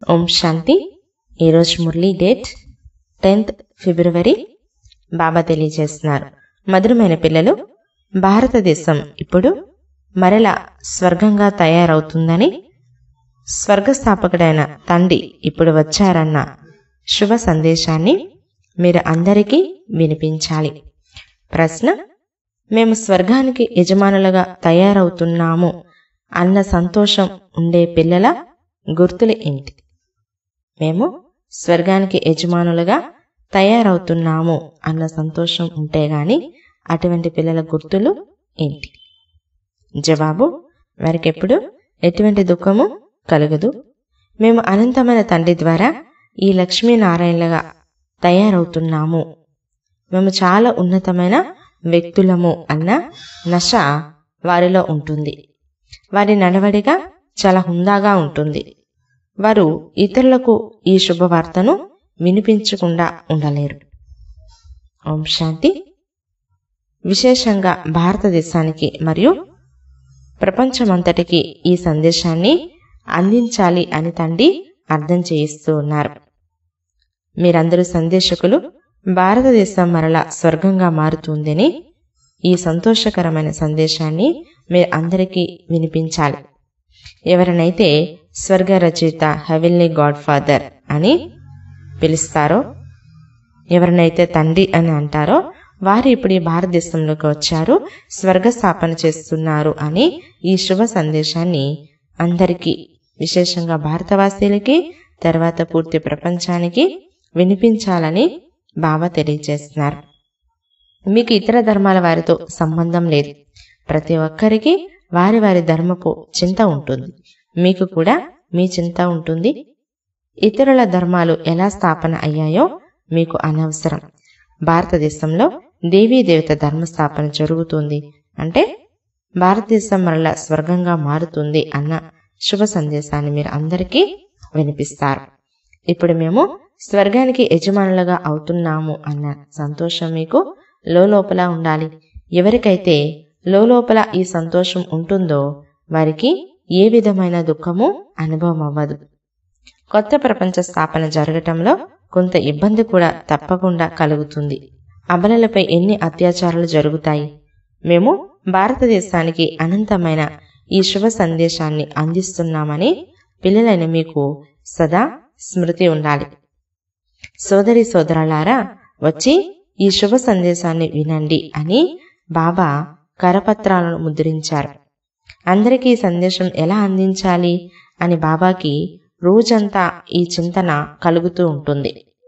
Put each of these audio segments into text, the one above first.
ఓం శాంతి ఈరోజు మురళీ డేట్ టెన్త్ ఫిబ్రవరి బాబా తెలియజేస్తున్నారు మధురమైన పిల్లలు భారతదేశం ఇప్పుడు మరల స్వర్గంగా తయారవుతుందని స్వర్గస్థాపకుడైన తండ్రి ఇప్పుడు వచ్చారన్న శుభ సందేశాన్ని మీరు అందరికీ వినిపించాలి ప్రశ్న మేము స్వర్గానికి యజమానులుగా తయారవుతున్నాము అన్న సంతోషం ఉండే పిల్లల గుర్తులు ఏంటి మేము స్వర్గానికి యజమానులుగా తయారవుతున్నాము అన్న సంతోషం ఉంటే గాని అటువంటి పిల్లల గుర్తులు ఏంటి జవాబు వారికెప్పుడు ఎటువంటి దుఃఖము కలగదు మేము అనంతమైన తండ్రి ద్వారా ఈ లక్ష్మీనారాయణలుగా తయారవుతున్నాము మేము చాలా ఉన్నతమైన వ్యక్తులము అన్న నశ వారిలో ఉంటుంది వారి నడవడిక చాలా హుందాగా ఉంటుంది వారు ఇతరులకు ఈ శుభవార్తను వినిపించకుండా ఉండలేరు ఓం శాంతి విశేషంగా భారతదేశానికి మరియు ప్రపంచమంతటికి ఈ సందేశాన్ని అందించాలి అని తండ్రి అర్థం చేయిస్తూ ఉన్నారు మీరందరూ సందేశకులు భారతదేశం మరల స్వర్గంగా మారుతుందని ఈ సంతోషకరమైన సందేశాన్ని మీరు అందరికీ వినిపించాలి ఎవరినైతే స్వర్గ రచయిత హెవెన్లీ గాడ్ ఫాదర్ అని పిలుస్తారో ఎవరినైతే తండ్రి అని అంటారో వారు ఇప్పుడు ఈ భారతదేశంలోకి వచ్చారు స్వర్గ స్థాపన చేస్తున్నారు అని ఈ శుభ సందేశాన్ని అందరికీ విశేషంగా భారతవాసీలకి తర్వాత పూర్తి ప్రపంచానికి వినిపించాలని బాబా తెలియజేస్తున్నారు మీకు ఇతర ధర్మాల వారితో సంబంధం లేదు ప్రతి ఒక్కరికి వారి వారి ధర్మపు చింత ఉంటుంది మీకు కూడా మీ చింత ఉంటుంది ఇతరుల ధర్మాలు ఎలా స్థాపన అయ్యాయో మీకు అనవసరం భారతదేశంలో దేవీ దేవత ధర్మ స్థాపన జరుగుతుంది అంటే భారతదేశం మరలా స్వర్గంగా మారుతుంది అన్న శుభ సందేశాన్ని మీరు అందరికీ వినిపిస్తారు ఇప్పుడు మేము స్వర్గానికి యజమానులుగా అవుతున్నాము అన్న సంతోషం మీకు లోపల ఉండాలి ఎవరికైతే లోపల ఈ సంతోషం ఉంటుందో వారికి ఏ విధమైన దుఃఖము అనుభవం అవ్వదు కొత్త ప్రపంచ స్థాపన జరగటంలో కొంత ఇబ్బంది కూడా తప్పకుండా కలుగుతుంది అబలలపై ఎన్ని అత్యాచారాలు జరుగుతాయి మేము భారతదేశానికి అనంతమైన ఈ శుభ సందేశాన్ని అందిస్తున్నామని పిల్లలైన మీకు సదా స్మృతి ఉండాలి సోదరి సోదరులారా వచ్చి ఈ శుభ సందేశాన్ని వినండి అని బాబా కరపత్రాలను ముద్రించారు అందరికీ ఈ సందేశం ఎలా అందించాలి అని బాబాకి రోజంతా ఈ చింతన కలుగుతూ ఉంటుంది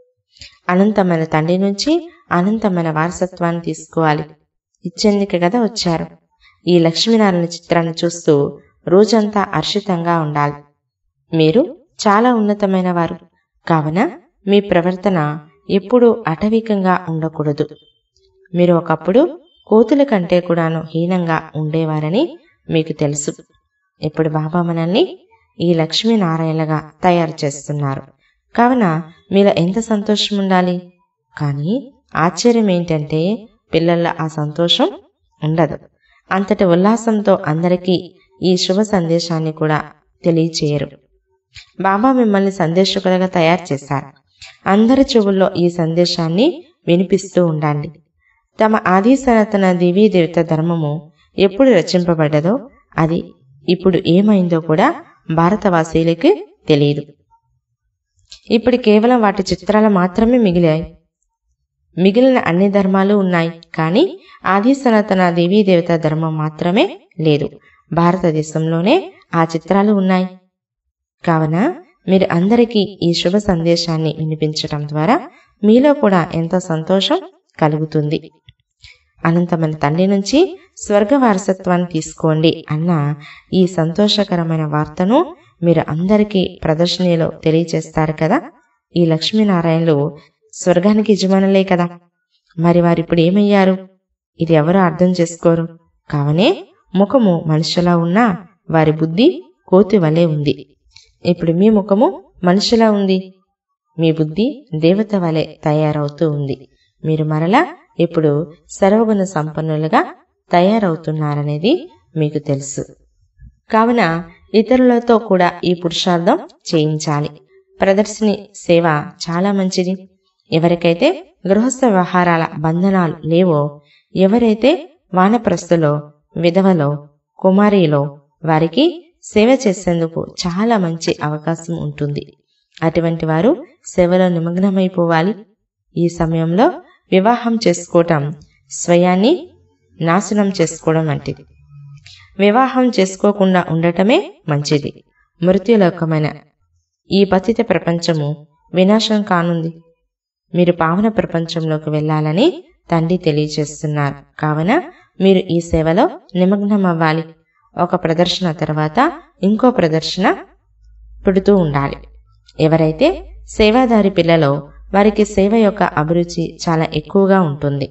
అనంతమైన తండ్రి నుంచి అనంతమైన వారసత్వాన్ని తీసుకోవాలి ఇచ్చేందుకే కదా వచ్చారు ఈ లక్ష్మీనారాయణ చిత్రాన్ని చూస్తూ రోజంతా హర్షితంగా ఉండాలి మీరు చాలా ఉన్నతమైన వారు కావున మీ ప్రవర్తన ఎప్పుడూ అటవికంగా ఉండకూడదు మీరు ఒకప్పుడు కోతుల కంటే కూడాను హీనంగా ఉండేవారని మీకు తెలుసు ఇప్పుడు బాబా మనల్ని ఈ లక్ష్మీనారాయణగా తయారు చేస్తున్నారు కావున మీలో ఎంత సంతోషం ఉండాలి కానీ ఆశ్చర్యం ఏంటంటే పిల్లల ఆ సంతోషం ఉండదు అంతటి ఉల్లాసంతో అందరికీ ఈ శుభ సందేశాన్ని కూడా తెలియచేయరు బాబా మిమ్మల్ని సందేశకులుగా తయారు చేశారు అందరి చెవుల్లో ఈ సందేశాన్ని వినిపిస్తూ ఉండండి తమ ఆది సనాతన దేవీ దేవత ధర్మము ఎప్పుడు రచింపబడ్డదో అది ఇప్పుడు ఏమైందో కూడా భారతవాసీలకి తెలియదు ఇప్పుడు కేవలం వాటి చిత్రాలు మాత్రమే మిగిలాయి మిగిలిన అన్ని ధర్మాలు ఉన్నాయి కానీ ఆది సనాతన దేవీ దేవత ధర్మం మాత్రమే లేదు భారతదేశంలోనే ఆ చిత్రాలు ఉన్నాయి కావున మీరు అందరికీ ఈ శుభ సందేశాన్ని వినిపించటం ద్వారా మీలో కూడా ఎంతో సంతోషం కలుగుతుంది అనంతమైన తండ్రి నుంచి స్వర్గ వారసత్వాన్ని తీసుకోండి అన్న ఈ సంతోషకరమైన వార్తను మీరు అందరికీ ప్రదర్శనలో తెలియచేస్తారు కదా ఈ లక్ష్మీనారాయణలు స్వర్గానికి యజమానులే కదా మరి వారు ఇప్పుడు ఏమయ్యారు ఇది ఎవరు అర్థం చేసుకోరు కావనే ముఖము మనుషులా ఉన్నా వారి బుద్ధి కోతి వలె ఉంది ఇప్పుడు మీ ముఖము మనిషిలా ఉంది మీ బుద్ధి దేవత వలె తయారవుతూ ఉంది మీరు మరలా ఇప్పుడు సర్వగుణ సంపన్నులుగా తయారవుతున్నారనేది మీకు తెలుసు కావున ఇతరులతో కూడా ఈ పురుషార్థం చేయించాలి ప్రదర్శిని సేవ చాలా మంచిది ఎవరికైతే గృహస్థ వ్యవహారాల బంధనాలు లేవో ఎవరైతే వానప్రస్థులో విధవలో కుమారిలో వారికి సేవ చేసేందుకు చాలా మంచి అవకాశం ఉంటుంది అటువంటి వారు సేవలో నిమగ్నమైపోవాలి ఈ సమయంలో వివాహం చేసుకోవటం స్వయాన్ని నాశనం చేసుకోవడం వంటిది వివాహం చేసుకోకుండా ఉండటమే మంచిది మృత్యులోకమైన ఈ పతిత ప్రపంచము వినాశం కానుంది మీరు పావన ప్రపంచంలోకి వెళ్ళాలని తండ్రి తెలియజేస్తున్నారు కావున మీరు ఈ సేవలో నిమగ్నం అవ్వాలి ఒక ప్రదర్శన తర్వాత ఇంకో ప్రదర్శన పెడుతూ ఉండాలి ఎవరైతే సేవాదారి పిల్లలో వారికి సేవ యొక్క అభిరుచి చాలా ఎక్కువగా ఉంటుంది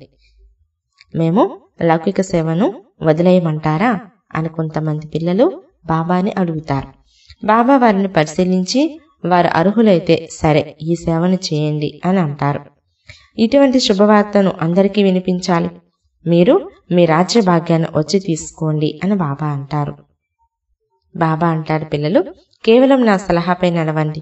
మేము లౌకిక సేవను వదిలేయమంటారా అని కొంతమంది పిల్లలు బాబాని అడుగుతారు బాబా వారిని పరిశీలించి వారు అర్హులైతే సరే ఈ సేవను చేయండి అని అంటారు ఇటువంటి శుభవార్తను అందరికీ వినిపించాలి మీరు మీ రాజ్య భాగ్యాన్ని వచ్చి తీసుకోండి అని బాబా అంటారు బాబా అంటారు పిల్లలు కేవలం నా సలహాపై నడవండి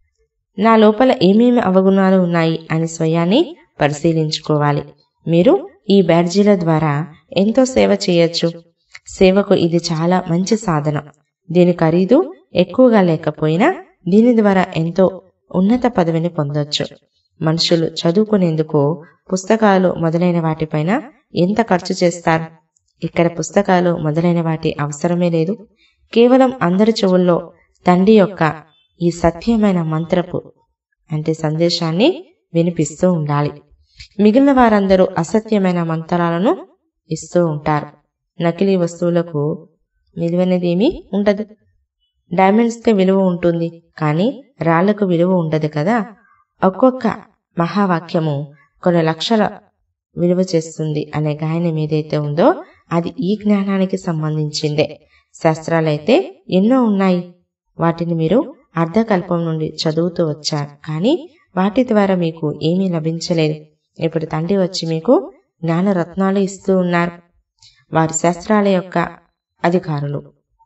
నా లోపల ఏమేమి అవగుణాలు ఉన్నాయి అని స్వయాన్ని పరిశీలించుకోవాలి మీరు ఈ బ్యాడ్జీల ద్వారా ఎంతో సేవ చేయొచ్చు సేవకు ఇది చాలా మంచి సాధన దీని ఖరీదు ఎక్కువగా లేకపోయినా దీని ద్వారా ఎంతో ఉన్నత పదవిని పొందొచ్చు మనుషులు చదువుకునేందుకు పుస్తకాలు మొదలైన వాటిపైన ఎంత ఖర్చు చేస్తారు ఇక్కడ పుస్తకాలు మొదలైన వాటి అవసరమే లేదు కేవలం అందరి చెవుల్లో తండ్రి యొక్క ఈ సత్యమైన మంత్రపు అంటే సందేశాన్ని వినిపిస్తూ ఉండాలి మిగిలిన వారందరూ అసత్యమైన మంత్రాలను ఇస్తూ ఉంటారు నకిలీ వస్తువులకు విలువనేదేమీ ఉండదు డైమండ్స్కి విలువ ఉంటుంది కానీ రాళ్లకు విలువ ఉండదు కదా ఒక్కొక్క మహావాక్యము కొన్ని లక్షల విలువ చేస్తుంది అనే గాయనం ఏదైతే ఉందో అది ఈ జ్ఞానానికి సంబంధించిందే శాస్త్రాలైతే ఎన్నో ఉన్నాయి వాటిని మీరు అర్ధకల్పం నుండి చదువుతూ వచ్చారు కానీ వాటి ద్వారా మీకు ఏమీ లభించలేదు ఇప్పుడు తండ్రి వచ్చి మీకు జ్ఞానరత్నాలు ఇస్తూ ఉన్నారు వారి శాస్త్రాల యొక్క అధికారులు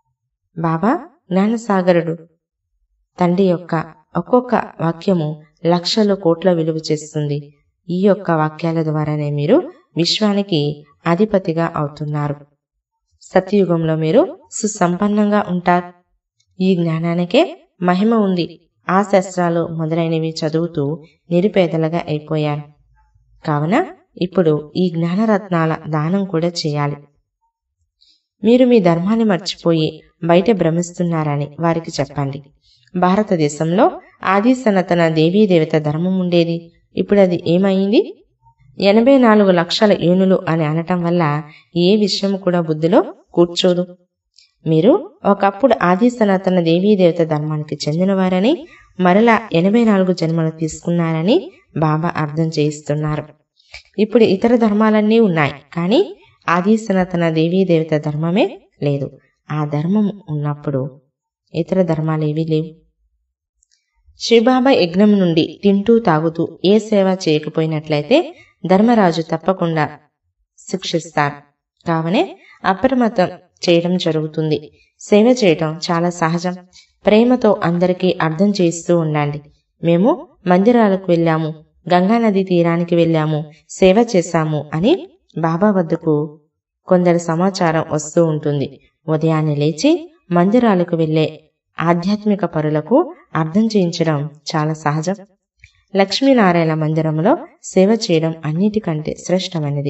బాబా జ్ఞానసాగరుడు తండ్రి యొక్క ఒక్కొక్క వాక్యము లక్షలు కోట్ల విలువ చేస్తుంది ఈ యొక్క వాక్యాల ద్వారానే మీరు విశ్వానికి అధిపతిగా అవుతున్నారు సత్యయుగంలో మీరు సుసంపన్నంగా ఉంటారు ఈ జ్ఞానానికే మహిమ ఉంది ఆ శాస్త్రాలు మొదలైనవి చదువుతూ నిరుపేదలుగా అయిపోయారు కావున ఇప్పుడు ఈ జ్ఞానరత్నాల దానం కూడా చేయాలి మీరు మీ ధర్మాన్ని మర్చిపోయి బయట భ్రమిస్తున్నారని వారికి చెప్పండి భారతదేశంలో ఆది సనాతన దేవీ దేవత ధర్మం ఉండేది ఇప్పుడు అది ఏమైంది ఎనభై నాలుగు లక్షల ఏనులు అని అనటం వల్ల ఏ విషయం కూడా బుద్ధిలో కూర్చోదు మీరు ఒకప్పుడు ఆది సనాతన దేవీ దేవత ధర్మానికి చెందినవారని మరలా ఎనభై నాలుగు జన్మలు తీసుకున్నారని బాబా అర్థం చేయిస్తున్నారు ఇప్పుడు ఇతర ధర్మాలన్నీ ఉన్నాయి కానీ ఆది సనాతన దేవీ దేవత ధర్మమే లేదు ఆ ధర్మం ఉన్నప్పుడు ఇతర ధర్మాలేవీ లేవు శ్రీబాబా యజ్ఞం నుండి తింటూ తాగుతూ ఏ సేవ చేయకపోయినట్లయితే ధర్మరాజు తప్పకుండా శిక్షిస్తారు కావనే అప్రమత్తం చేయడం జరుగుతుంది సేవ చేయటం చాలా సహజం ప్రేమతో అందరికీ అర్థం చేస్తూ ఉండండి మేము మందిరాలకు వెళ్ళాము గంగా నది తీరానికి వెళ్ళాము సేవ చేశాము అని బాబా వద్దకు కొందరు సమాచారం వస్తూ ఉంటుంది ఉదయాన్నే లేచి మందిరాలకు వెళ్ళే ఆధ్యాత్మిక పరులకు అర్థం చేయించడం చాలా సహజం లక్ష్మీనారాయణ మందిరంలో సేవ చేయడం అన్నిటికంటే శ్రేష్టమైనది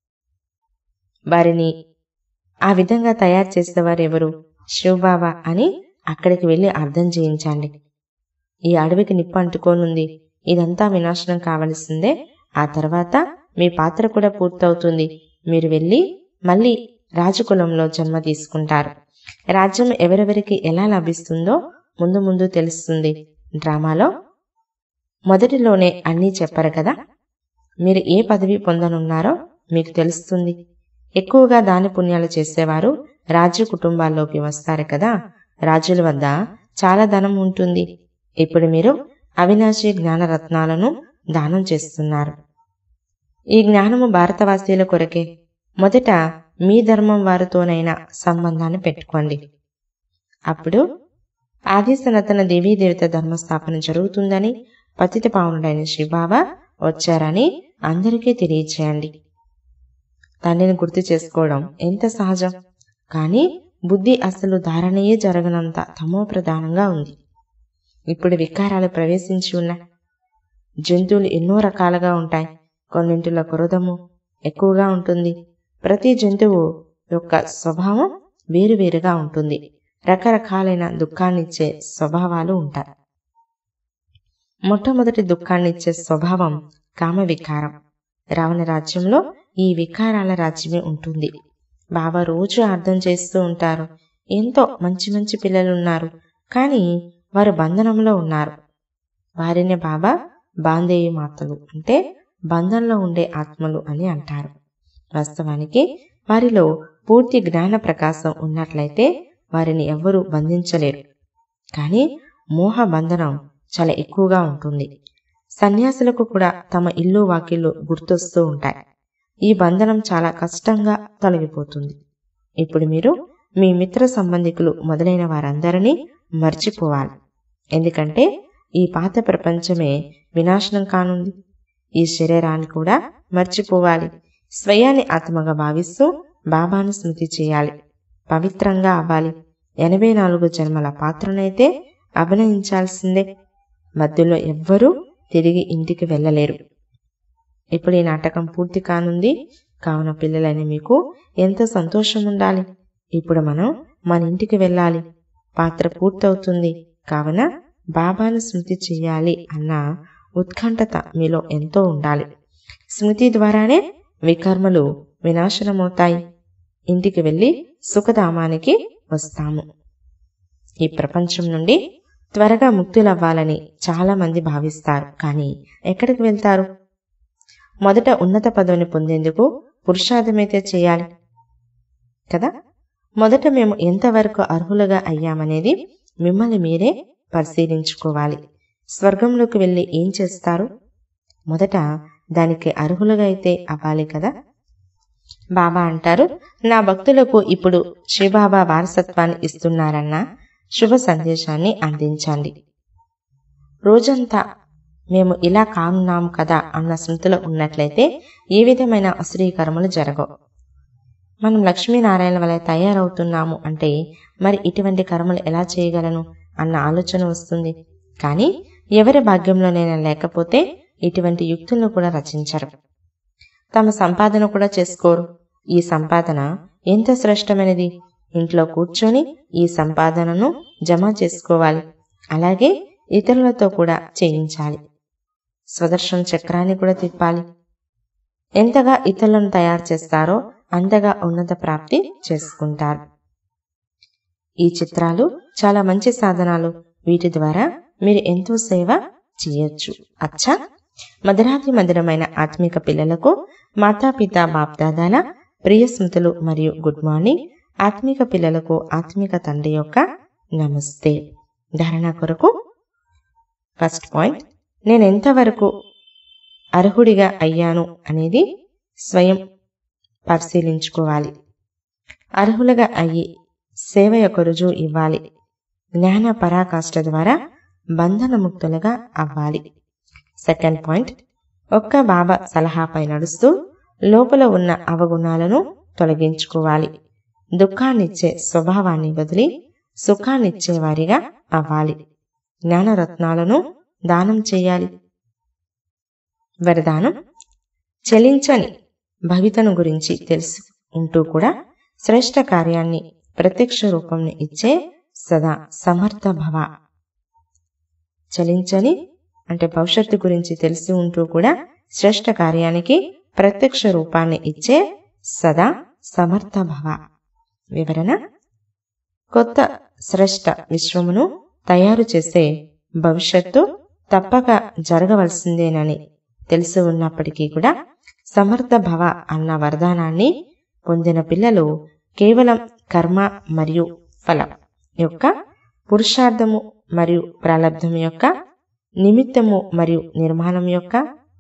వారిని ఆ విధంగా తయారు చేసేవారు ఎవరు శివబాబా అని అక్కడికి వెళ్ళి అర్థం చేయించండి ఈ అడవికి నిప్పు అంటుకోనుంది ఇదంతా వినాశనం కావలసిందే ఆ తర్వాత మీ పాత్ర కూడా పూర్తవుతుంది మీరు వెళ్ళి మళ్ళీ రాజకులంలో జన్మ తీసుకుంటారు రాజ్యం ఎవరెవరికి ఎలా లభిస్తుందో ముందు ముందు తెలుస్తుంది డ్రామాలో మొదటిలోనే అన్నీ చెప్పరు కదా మీరు ఏ పదవి పొందనున్నారో మీకు తెలుస్తుంది ఎక్కువగా దాని పుణ్యాలు చేసేవారు రాజ్య కుటుంబాల్లోకి వస్తారు కదా రాజుల వద్ద చాలా ధనం ఉంటుంది ఇప్పుడు మీరు అవినాశి జ్ఞానరత్నాలను దానం చేస్తున్నారు ఈ జ్ఞానము భారతవాసీల కొరకే మొదట మీ ధర్మం వారితోనైనా సంబంధాన్ని పెట్టుకోండి అప్పుడు ఆది సనాతన దేవీదేవత ధర్మస్థాపన జరుగుతుందని పతిత పావనుడైన శ్రీబాబా వచ్చారని అందరికీ తెలియచేయండి తండ్రిని గుర్తు చేసుకోవడం ఎంత సహజం కానీ బుద్ధి అసలు ధారణయే జరగనంత తమో ప్రధానంగా ఉంది ఇప్పుడు వికారాలు ప్రవేశించి ఉన్నాయి జంతువులు ఎన్నో రకాలుగా ఉంటాయి కొన్నింటిలో క్రోధము ఎక్కువగా ఉంటుంది ప్రతి జంతువు యొక్క స్వభావం వేరువేరుగా ఉంటుంది రకరకాలైన దుఃఖాన్నిచ్చే స్వభావాలు ఉంటాయి మొట్టమొదటి దుఃఖాన్నిచ్చే స్వభావం కామ వికారం రావణ రాజ్యంలో ఈ వికారాల రాజ్యమే ఉంటుంది బాబా రోజు అర్థం చేస్తూ ఉంటారు ఎంతో మంచి మంచి పిల్లలు ఉన్నారు కానీ వారు బంధనంలో ఉన్నారు వారిని బాబా బాందేయ మాతలు అంటే బంధంలో ఉండే ఆత్మలు అని అంటారు వాస్తవానికి వారిలో పూర్తి జ్ఞాన ప్రకాశం ఉన్నట్లయితే వారిని ఎవ్వరూ బంధించలేరు కానీ మోహ బంధనం చాలా ఎక్కువగా ఉంటుంది సన్యాసులకు కూడా తమ ఇల్లు వాకిళ్ళు గుర్తొస్తూ ఉంటాయి ఈ బంధనం చాలా కష్టంగా తొలగిపోతుంది ఇప్పుడు మీరు మీ మిత్ర సంబంధికులు మొదలైన వారందరినీ మర్చిపోవాలి ఎందుకంటే ఈ పాత ప్రపంచమే వినాశనం కానుంది ఈ శరీరాన్ని కూడా మర్చిపోవాలి స్వయాన్ని ఆత్మగా భావిస్తూ బాబాను స్మృతి చేయాలి పవిత్రంగా అవ్వాలి ఎనభై నాలుగు జన్మల పాత్రనైతే అభినయించాల్సిందే మధ్యలో ఎవ్వరూ తిరిగి ఇంటికి వెళ్ళలేరు ఇప్పుడు ఈ నాటకం పూర్తి కానుంది కావున పిల్లలని మీకు ఎంత సంతోషం ఉండాలి ఇప్పుడు మనం మన ఇంటికి వెళ్ళాలి పాత్ర పూర్తవుతుంది కావున బాబాను స్మృతి చేయాలి అన్న ఉత్కంఠత మీలో ఎంతో ఉండాలి స్మృతి ద్వారానే వికర్మలు వినాశనమవుతాయి ఇంటికి వెళ్ళి సుఖధామానికి వస్తాము ఈ ప్రపంచం నుండి త్వరగా ముక్తులవ్వాలని చాలా మంది భావిస్తారు కానీ ఎక్కడికి వెళ్తారు మొదట ఉన్నత పదవిని పొందేందుకు పురుషార్థమైతే చేయాలి కదా మొదట మేము ఎంతవరకు అర్హులుగా అయ్యామనేది మిమ్మల్ని మీరే పరిశీలించుకోవాలి స్వర్గంలోకి వెళ్ళి ఏం చేస్తారు మొదట దానికి అర్హులుగా అయితే అవ్వాలి కదా బాబా అంటారు నా భక్తులకు ఇప్పుడు శ్రీబాబా వారసత్వాన్ని ఇస్తున్నారన్న శుభ సందేశాన్ని అందించండి రోజంతా మేము ఇలా కానున్నాం కదా అన్న స్మృతిలో ఉన్నట్లయితే ఏ విధమైన అశ్రీకరములు జరగవు మనం లక్ష్మీనారాయణ వల్ల తయారవుతున్నాము అంటే మరి ఇటువంటి కర్మలు ఎలా చేయగలను అన్న ఆలోచన వస్తుంది కానీ ఎవరి భాగ్యంలోనైనా లేకపోతే ఇటువంటి యుక్తులను కూడా రచించరు తమ సంపాదన కూడా చేసుకోరు ఈ సంపాదన ఎంత శ్రేష్టమైనది ఇంట్లో కూర్చొని ఈ సంపాదనను జమ చేసుకోవాలి అలాగే ఇతరులతో కూడా చేయించాలి స్వదర్శన చక్రాన్ని కూడా తిప్పాలి ఎంతగా ఇతరులను తయారు చేస్తారో అంతగా ఉన్నత ప్రాప్తి చేసుకుంటారు ఈ చిత్రాలు చాలా మంచి సాధనాలు వీటి ద్వారా మీరు ఎంతో సేవ చేయొచ్చు అచ్చా మధురాతి మధురమైన ఆత్మిక పిల్లలకు మాతాపిత బాప్దాదాల ప్రియ స్మృతులు మరియు గుడ్ మార్నింగ్ ఆత్మిక పిల్లలకు ఆత్మిక తండ్రి యొక్క నమస్తే ధారణ కొరకు ఫస్ట్ పాయింట్ నేను ఎంతవరకు అర్హుడిగా అయ్యాను అనేది స్వయం పరిశీలించుకోవాలి అర్హులుగా అయ్యి సేవ యొక్క రుజువు ఇవ్వాలి జ్ఞాన పరాకాష్ట ద్వారా బంధనముక్తులుగా అవ్వాలి సెకండ్ పాయింట్ ఒక్క బాబా సలహాపై నడుస్తూ లోపల ఉన్న అవగుణాలను తొలగించుకోవాలి దుఃఖాన్నిచ్చే స్వభావాన్ని వదిలి సుఖాన్నిచ్చే వారిగా అవ్వాలి జ్ఞానరత్నాలను దానం చేయాలి వరదానం చెలించని భవితను గురించి తెలుసు ఉంటూ కూడా శ్రేష్ట కార్యాన్ని ప్రత్యక్ష రూపంని ఇచ్చే సదా సమర్థ భవ చలించని అంటే భవిష్యత్తు గురించి తెలిసి ఉంటూ కూడా శ్రేష్ట కార్యానికి ప్రత్యక్ష రూపాన్ని ఇచ్చే సదా సమర్థ భవ వివరణ కొత్త శ్రేష్ట విశ్వమును తయారు చేసే భవిష్యత్తు తప్పక జరగవలసిందేనని తెలిసి ఉన్నప్పటికీ కూడా సమర్థ భవ అన్న వరదానాన్ని పొందిన పిల్లలు కేవలం కర్మ మరియు ఫలం యొక్క పురుషార్థము మరియు ప్రాలబ్ధం యొక్క నిమిత్తము మరియు నిర్మాణం యొక్క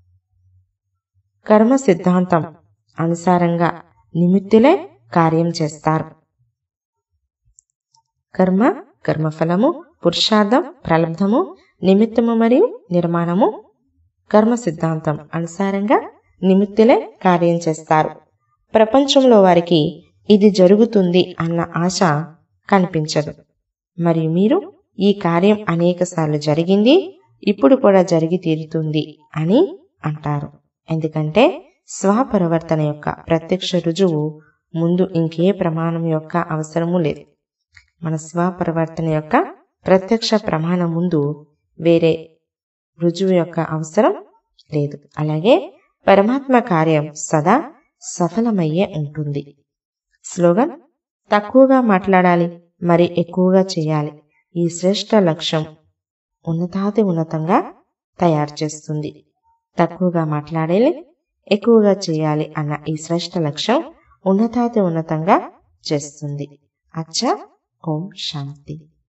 కర్మ సిద్ధాంతం అనుసారంగా నిమిత్తులే కార్యం చేస్తారు కర్మ కర్మఫలము పురుషార్థం ప్రలబ్ధము నిమిత్తము మరియు నిర్మాణము కర్మ సిద్ధాంతం అనుసారంగా నిమిత్తులే కార్యం చేస్తారు ప్రపంచంలో వారికి ఇది జరుగుతుంది అన్న ఆశ కనిపించదు మరియు మీరు ఈ కార్యం అనేకసార్లు జరిగింది ఇప్పుడు కూడా జరిగి తీరుతుంది అని అంటారు ఎందుకంటే స్వపరివర్తన యొక్క ప్రత్యక్ష రుజువు ముందు ఇంకే ప్రమాణం యొక్క అవసరము లేదు మన స్వపరివర్తన యొక్క ప్రత్యక్ష ప్రమాణం ముందు వేరే రుజువు యొక్క అవసరం లేదు అలాగే పరమాత్మ కార్యం సదా సఫలమయ్యే ఉంటుంది స్లోగన్ తక్కువగా మాట్లాడాలి మరి ఎక్కువగా చేయాలి ఈ శ్రేష్ట లక్ష్యం ఉన్నతాతి ఉన్నతంగా తయారు చేస్తుంది తక్కువగా మాట్లాడాలి ఎక్కువగా చేయాలి అన్న ఈ శ్రేష్ట లక్ష్యం ఉన్నతాతి ఉన్నతంగా చేస్తుంది అచ్చా ఓం శాంతి